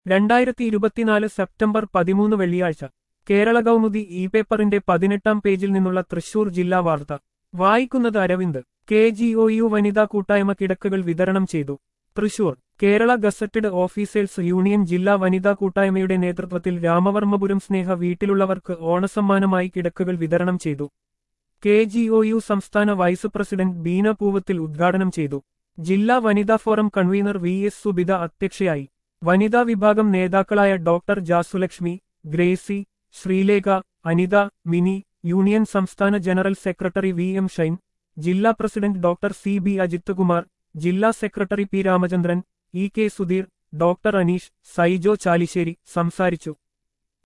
രണ്ടായിരത്തി ഇരുപത്തിനാല് സെപ്റ്റംബർ പതിമൂന്ന് വെള്ളിയാഴ്ച കേരള കൗമുദി ഇ പേപ്പറിന്റെ പതിനെട്ടാം പേജിൽ നിന്നുള്ള തൃശൂർ ജില്ലാ വാർത്ത വായിക്കുന്നത് Aravind K G O U വനിതാ കൂട്ടായ്മ കിടക്കകൾ വിതരണം ചെയ്തു Thrissur Kerala gazetted officers union ജില്ലാ വനിതാ കൂട്ടായ്മയുടെ നേതൃത്വത്തിൽ രാമവർമ്മപുരം സ്നേഹ വീട്ടിലുള്ളവർക്ക് ഓണസമ്മാനമായി കിടക്കകൾ വിതരണം ചെയ്തു കെ ജി ഒ യു സംസ്ഥാന വൈസ് പ്രസിഡന്റ് ബീന പൂവത്തിൽ ഉദ്ഘാടനം ചെയ്തു ജില്ലാ വനിതാ forum convener V S Subitha അധ്യക്ഷയായി വനിതാ വിഭാഗം നേതാക്കളായ ഡോക്ടർ ജാസുലക്ഷ്മി ഗ്രേസി ശ്രീലേഖ അനിത മിനി യൂണിയൻ സംസ്ഥാന general secretary V M Shine ജില്ലാ president doctor C B Ajith Kumar ജില്ലാ secretary P Ramachandran E K Sudheer doctor Aneesh Saijo Chalissery സംസാരിച്ചു